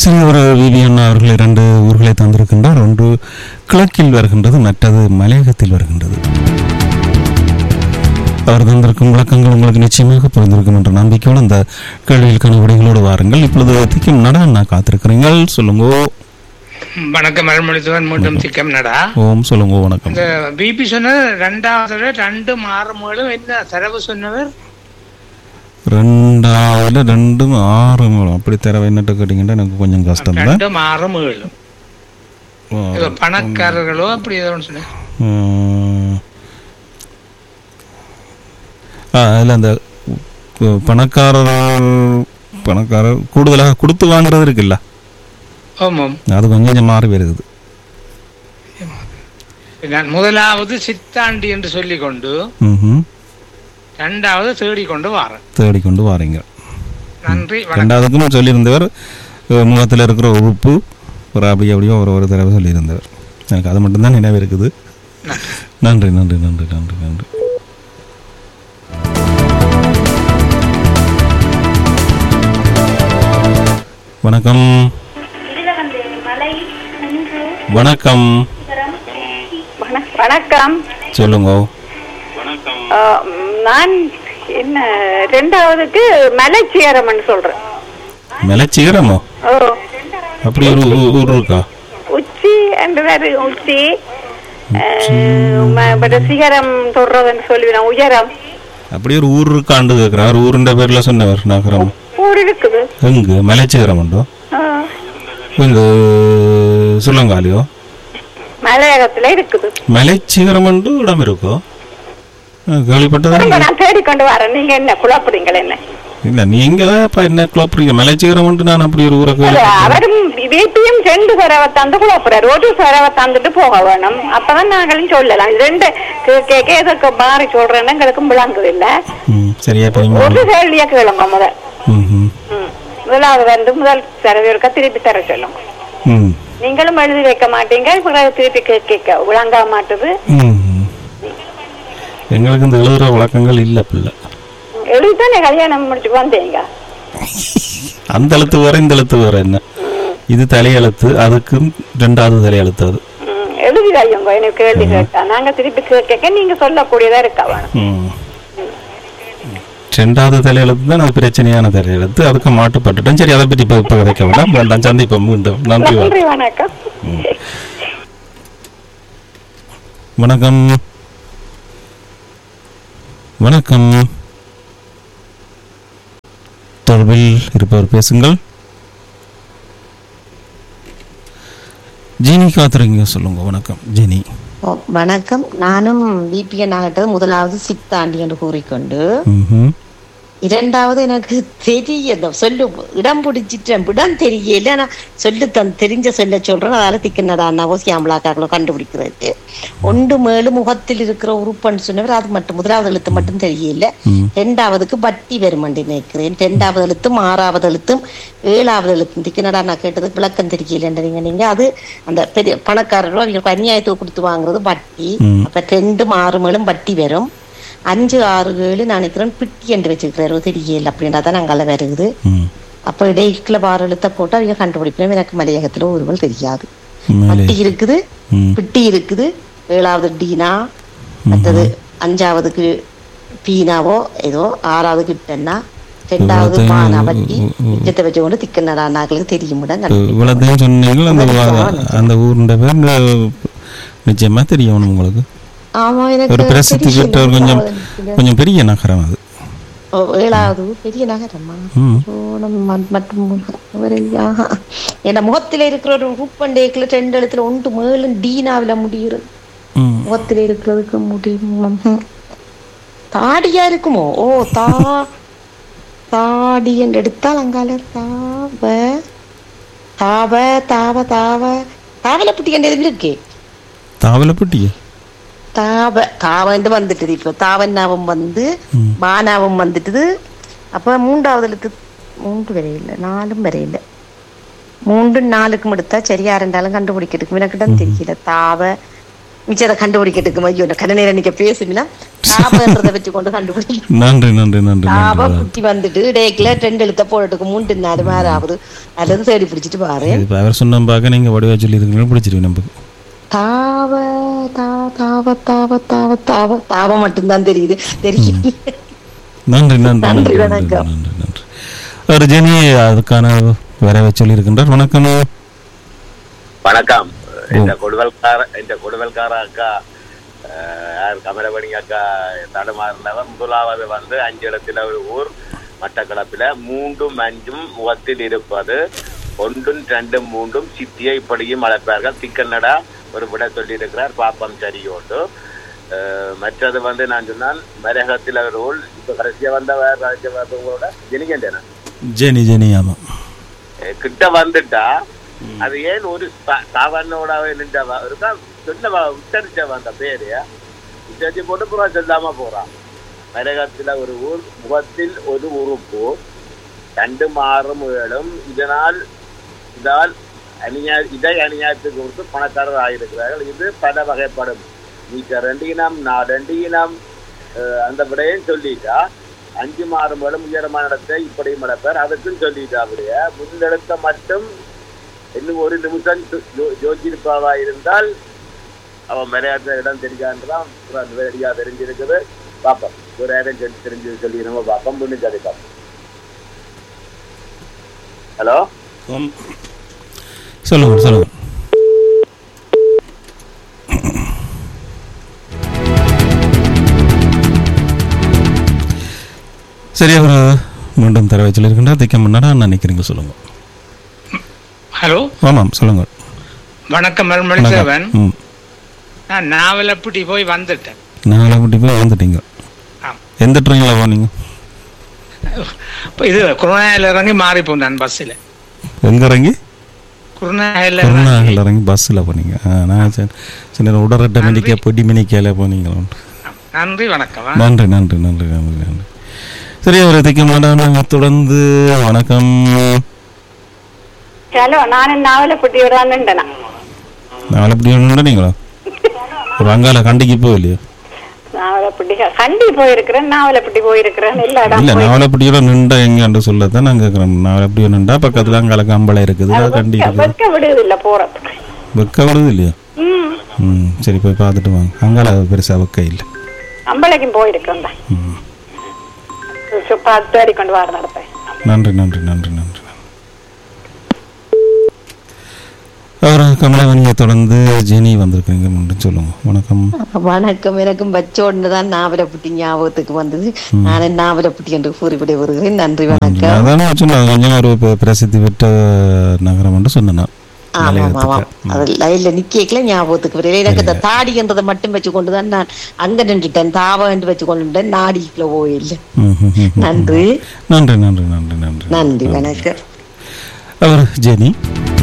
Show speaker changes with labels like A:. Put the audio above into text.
A: சரி ஒரு விவிஎன் அவர்கள் இரண்டு ஊர்களை தந்திருக்கின்றார் ஒன்று கிழக்கில் வருகின்றது மற்றது மலையகத்தில் வருகின்றது அவர் தந்திருக்கும் விளக்கங்கள் உங்களுக்கு நிச்சயமாக புரிந்திருக்கும் என்ற நம்பிக்கையோடு அந்த கேள்விகளுக்கான விடைகளோடு வாருங்கள் இப்பொழுது திக்கும் நட நான் காத்திருக்கிறீங்கள் சொல்லுங்க
B: வணக்கம் அருள்மொழித்துவன் மீண்டும் திக்கம் நடா
A: ஓம் சொல்லுங்க வணக்கம்
B: இந்த பிபி சொன்னது ரெண்டாவது விட ரெண்டு மாறுமேலும் என்ன செலவு சொன்னவர்
A: ரெண்டாவதுல ரெண்டும் ஆறு மூலம் அப்படி தர என்னட்டு கேட்டீங்கன்னா எனக்கு கொஞ்சம் கஷ்டம் தான்
B: ரெண்டு மாறுமேலும் ஏதோ பணக்காரர்களோ அப்படி ஏதோ ஒன்று சொன்னேன்
A: அதில் அந்த கு- பணக்காரர் பணக்காரர் கூடுதலாக கொடுத்து வாங்குறது இருக்குல்ல
B: ஆமாம்
A: அது கொஞ்சம் கொஞ்சம் மாறி வருது
B: நான் முதலாவது சித்தாண்டி என்று சொல்லிக் கொண்டு
A: ம்
B: ரெண்டாவது தேடிக்கொண்டு வாரேன்
A: தேடிக்கொண்டு வாரீங்க
B: நன்றி வணக்கம்
A: ரெண்டாவதுக்கும் சொல்லியிருந்தவர் அஹ், முகத்தில் இருக்கிற உறுப்பு ஒரு அப்படி அப்படியோ ஒரு ஒரு தடவை சொல்லியிருந்தவர் எனக்கு அது மட்டும்தான் நினைவு இருக்குது நன்றி நன்றி நன்றி நன்றி நன்றி வணக்கம் வணக்கம்
C: வண- வணக்கம்
A: சொல்லுங்க
C: ஆ, நான் என்ன ரெண்டாவதுக்கு மலைச்சிகரம்னு சொல்றேன்
A: மிளச்சிக்கிறமோ
C: ஓ
A: அப்படி ஒரு ஊ- ஊர் இருக்கா
C: உச்சி என்று வேறு உச்சி ஆ, ம- மற்ற சிகரம் தொடுறதுன்னு சொல்லுவேன் உயரம்
A: அப்படி ஒரு ஊர் இருக்காண்டு கேட்குறார் ஊருன்ற பேர்ல சொன்னவர் நகரம்
C: ஊர் இருக்குது
A: எங்கு மலைச்சிகரம் உண்டோ
C: ஆ,
A: எங்கு சுள்ளங்காலியோ
C: மலையகத்துல இருக்குது
A: மலைச்சிகரம் உண்டு இடம் இருக்கோ அஹ் கேள்விப்பட்டதா
C: திரும்ப நான் தேடிக்கொண்டு வரேன் நீங்க என்ன குழப்புறீங்களா என்ன
A: இல்ல நீங்க தான் இப்ப என்ன குழப்பறீங்க மலைச்சிகரம் உண்டு நான் அப்படி ஒரு ஊரை
C: அது
A: கேள்விப்பட்டேன்.
C: அவரும் வீட்டையும் ரெண்டு தடவை தந்து குழப்புறாரு ஒரு தடவை தந்துட்டு போக வேணும் அப்பதான் நாங்களும் சொல்லலாம் இது ரெண்டு கே- கே- கேதுக்கு மாறி சொல்றேன்னு எங்களுக்கும் விளங்குது இல்ல
A: ம் சரியா இப்ப நீங்க
C: ஒரு கேள்வியா கேளுங்க முதல்
A: ம் ம்
C: ம். முதலாவது வந்து முதல் தடவை இருக்க திருப்பி தர சொல்லுங்க
A: ம்
C: நீங்களும் எழுதி வைக்க மாட்டீங்க பிறகு திருப்பி கே- கேட்க விளங்க மாட்டுது
A: ம் எங்களுக்கு இந்த எழுதுற வழக்கங்கள் இல்ல பிள்ளை
C: எழுதித்தானே கல்யாணம் முடிச்சு வந்தீங்க
A: அந்த எழுத்து வேற இந்த எழுத்து வேற என்ன இது தலையெழுத்து அதுக்கும் ரெண்டாவது தலையெழுத்து அது
C: ம், எழுதி வையுங்க எனக்கு கேள்வி கேட்டா நாங்க திருப்பி கே- கேட்க நீங்க சொல்லக்கூடியதா இருக்க வேணும்
A: ம். ரெண்டாவது தலையெழுத்து தான் அது பிரச்சனையான தலையெழுத்து அதுக்கு மாட்டுப்பட்டுட்டோம் சரி அதை பற்றி இப்போ இப்போ கதைக்க வேண்டாம் வேண்டாம் சந்திப்போம் மீண்டும் நன்றி வணக்கம்.
C: நன்றி வணக்கம்
A: வணக்கம் வணக்கம் தொடர்பில் இருப்பவர் பேசுங்கள் ஜீனி காத்துறீங்க சொல்லுங்க வணக்கம் ஜீனி
D: ஓ, வணக்கம் நானும் விபிஎன் ஆகட்டது முதலாவது சித்தாண்டி என்று கூறிக்கொண்டு
A: ம்ஹும்.
D: இரண்டாவது எனக்கு தெரிய இந்த சொல்லு இடம் பிடிச்சிட்டேன் இடம் தெரியல நான் சொல்லு தன் தெரிஞ்ச சொல்ல சொல்றேன் அதால திக்கினடா அண்ணாவோ சியாமலாக்காக்களோ கண்டுபிடிக்கிறது ஒன்று மேலு முகத்தில் இருக்கிற உறுப்புன்னு சொன்னவர் அது மட்டும் முதலாவது எழுத்து மட்டும் தெரியல
A: ம்.
D: ரெண்டாவதுக்கு வட்டி வருமண்டி நினைக்கிறேன் ரெண்டாவது எழுத்தும் ஆறாவது எழுத்தும் ஏழாவது எழுத்தும் திக்கினடா நான் கேட்டது விளக்கம் தெரியலன்றீங்க நீங்க அது அந்த பெரிய பணக்காரர்களோ அவங்களுக்கு அநியாயத்துக்கு கொடுத்து வாங்குறது வட்டி
A: ம்.
D: அப்ப ரெண்டும் ஆறு மேலும் வட்டி வரும் அஞ்சு ஆறு ஏழு நான் நினைக்கிறேன் பிட்டி என்று வச்சிருக்கிறாரு தெரியல அப்படின்றதான் நாங்கள் வருகுது
A: ம்.
D: அப்ப இடைக்குள்ள வார எழுத்த போட்டு அவங்க கண்டுபிடிப்பேன் எனக்கு மலையகத்துல ஒருவள் தெரியாது
A: மேலே
D: வட்டி இருக்குது
A: ம்.
D: பிட்டி இருக்குது ஏழாவது டீனா மற்றது அஞ்சாவதுக்கு பீனாவோ ஏதோ ஆறாவது கிட்டன்னா ரெண்டாவது
A: இவ்வளத்தையும்
D: பானா வட்டி
A: உ- உ-
D: மிச்சத்தை வச்சு கொண்டு திக்கனடா நாங்களுக்கு தெரியும்
A: இவ்வளோத்தையும் சொன்னீங்க அந்த வா- அந்த ஊருண்ட பேர் இந்த நிச்சயமா தெரியும் உங்களுக்கு
D: ஆமா
A: ஒரு
D: எனக்கு
A: பிரசித்தி
D: தெரியல.
A: பெற்ற ஒரு கொஞ்சம்
D: ஏழாவது
A: கொஞ்சம் பெரிய நகரம் அது
D: ஓ, ஏழாவது பெரிய நகரமா
A: ம்.
D: சோழம் ம- மற்றும் ஒரு ஆஹா. என் முகத்துல இருக்கிற ஒரு உப்பண்டேக்குல ரெண்டு இடத்துல ஒன்று மேலும் டீனாவில முடியுது
A: ம்.
D: முகத்துல இருக்கிறதுக்கு முடியும் ம். தாடியா இருக்குமோ ஓ தா தாடி என்று எடுத்தால் அங்கால தாவ தாவ தாவ தாவ தாவல புட்டி என்ற எதுவும் இருக்கு
A: தாவலப்பட்டியா
D: தாவ தாவண்டு வந்துட்டுது இப்போ தாவன்னாவும் வந்து
A: ம்.
D: மானாவும் வந்துட்டுது அப்ப மூன்றாவது எழுத்து மூன்று வரையில நாலும் வரையில மூன்று நாலுக்கும் எடுத்தா சரியா இருந்தாலும் கண்டுபிடிக்கிறதுக்கு எனக்கிட்ட தெரியல தாவ மிச்சத்தை கண்டுபிடிக்கிறதுக்கு ஐயோ இந்த கண்ண நேரம் நிக்க பேசுனா தாபன்றதை வச்சு கொண்டு கண்டுபிடி
A: நன்றி நன்றி நன்றி
D: தாப
A: நன்றி
D: குட்டி வந்துட்டு டேக்கில் ரெண்டு எழுத்த போடுறதுக்கு மூன்று நாலு மாதிரி ஆகுது அல்லது தேடி பிடிச்சிட்டு பாரு
A: இப்போ அவர் சொன்ன பார்க்க நீங்கள் வடிவா சொல்லியிருக்கீங்க பிடிச்சிருவீங்க நமக்கு
D: தாவ தா தாவ தாவ தாவ தாவ தாவ மட்டும்தான் தெரியுது தெரியும்
A: நன்றி நன்றி
D: நன்றி,
A: நன்றி நன்றி
D: வணக்கம்.
A: நன்றி நன்றி அவர் ஜெனி அதுக்கான வரவை சொல்லியிருக்கின்றார் வணக்கம்
E: வணக்கம் இந்த கொடுவல்கார இந்த கொடுவல்கார அக்கா அஹ், யார் கமலமணி அக்கா தடுமாறினவர் முதலாவது வந்து அஞ்சு இடத்துல ஒரு ஊர் மட்டக்களப்பில மூன்றும் அஞ்சும் முகத்தில் இருப்பது ஒன்றும் ரெண்டும் மூன்றும் சித்தியை இப்படியும் அழைப்பார்கள் திக்கன்னடா ஒரு விட சொல்லியிருக்கிறார் பாப்பம் சரியோண்டு அஹ், மற்றது வந்து நான் சொன்னான் மரகத்தில் ஒரு ஊர் இப்ப கடைசியா வந்த வேற ராஜ்யவாதங்களோட ஜெனிகண்டேனா
A: ஜெனி ஜெனி ஆமாம்
E: அஹ் கிட்ட வந்துட்டா அது ஏன் ஒரு சாவனோட நின்றவா இருக்கா சொன்னவா உச்சரிச்சவா அந்த பேரு உச்சரிச்சு போட்டு புறா சொல்லாம போறான் மரகத்துல ஒரு ஊர் முகத்தில் ஒரு உறுப்பு ரெண்டு மாறும் ஏழும் இதனால் இதால் அணியா இதை அணியாத்துக்கு கொடுத்து பணக்காரர் ஆகியிருக்கிறார்கள் இது பல வகைப்படும் நீக்க ரெண்டு இனம் நான் ரெண்டு இனம் அஹ், அந்த விடையும் சொல்லிட்டா அஞ்சு மாறும் ஏழும் உயரமான இடத்தை இப்படியும் நடப்பார் அதுக்கும் சொல்லிட்டா அப்படியே முன்னெடுத்த மட்டும் இன்னும் ஒரு நிமிஷம் யோ- யோசிச்சிருப்பாவா இருந்தால் அவன் மரியாதை இடம் தெரியான்றான் வேடியா தெரிஞ்சிருக்குது பார்ப்போம் ஒரு இடம் தெரிஞ்சு தெரிஞ்சு சொல்லி நம்ம பார்ப்போம் முன்னு கதை பார்ப்போம் ஹலோ
A: சொல்லுங்க சொல்லுங்க சரி அவர் மீண்டும் தர சொல்லியிருக்கின்றார் திக்க முன்னாடா நினைக்கிறீங்க சொல்லுங்க
B: ஹலோ
A: ஆமாம் சொல்லுங்க
B: வணக்கம் மருமொழி சேவன்
A: ம்
B: நான் நாவலப்பட்டி போய் வந்துட்டேன்
A: நாளை கூட்டி போய் வந்துட்டீங்க
B: ஆம்.
A: எந்த ட்ரெயினில் போனீங்க
B: இப்போ இது குருநாயில் இறங்கி மாறி போனேன் பஸ்ஸில்
A: எங்கே இறங்கி
B: குருநாயில்
A: கருணாகல் இறங்கி பஸ்ஸில் போனீங்க ஆ, நான் சரி சரி உடரட்ட மணிக்க பொடி மணிக்கையில் போனீங்களா
B: நன்றி வணக்கம் ஆ.
A: நன்றி நன்றி நன்றி நன்றி நன்றி சரி அவர் திக்க மாட்டாங்க தொடர்ந்து வணக்கம்
C: ഹലോ ഞാൻ നാവലപ്പെട്ടിയോട് വന്നിട്ടുണ്ടാ
A: நாளை எப்படி நீங்களா ஒரு அங்கால கண்டிக்கு போகலையோ
C: நாவலப்பட்டி கண்டி போயிருக்கிறேன் நாவலப்பட்டி போயிருக்கிறேன் எல்லா இடம்
A: இல்ல நாவலப்பட்டியோட நின்றா எங்கன்னு சொல்லத்தான் நான் கேட்குறேன் நாவலப்படியோ நின்றா பக்கத்துல அங்கால கம்பளை இருக்குது அது கண்டி இருக்குது
C: வெக்க விடுவதில்ல போறதுக்கு
A: வெக்க விடுது இல்லையா
C: ம்
A: ம் சரி போய் பார்த்துட்டு வாங்க அங்கால பெருசா வெக்க இல்லை
C: அம்பளைக்கும் போயிருக்கிறேன்
A: ம்
C: பார்த்து தேடி கொண்டு வர நடப்பேன்
A: நன்றி நன்றி நன்றி நன்றி அவர் கமலவனியை தொடர்ந்து ஜெனி வந்திருக்கீங்க மட்டும் சொல்லுங்க வணக்கம்
D: வணக்கம் எனக்கும் வச்சோடனே தான் நாவலப்பட்டி ஞாபகத்துக்கு வந்தது நான் நாவலப்பட்டி என்று கூறிவிட வருகிறேன் நன்றி வணக்கம்
A: அதானே சொன்னேன் கொஞ்சம் ஒரு ப- பிரசித்தி பெற்ற நகரம் என்று சொன்னேன்
D: ஆமா ஆமா அது லைன்ல நிக்கல ஞாபகத்துக்கு வரல எனக்கு இந்த தாடின்றதை மட்டும் வச்சு கொண்டுதான் நான் அங்க நின்றுட்டேன் தாவ என்று வச்சு கொண்டுட்டேன் நாடிக்குள்ள போயில்லை
A: ம், ம், ம், ம்.
D: நன்றி
A: நன்றி நன்றி நன்றி நன்றி
D: நன்றி வணக்கம்
A: அவர் ஜெனி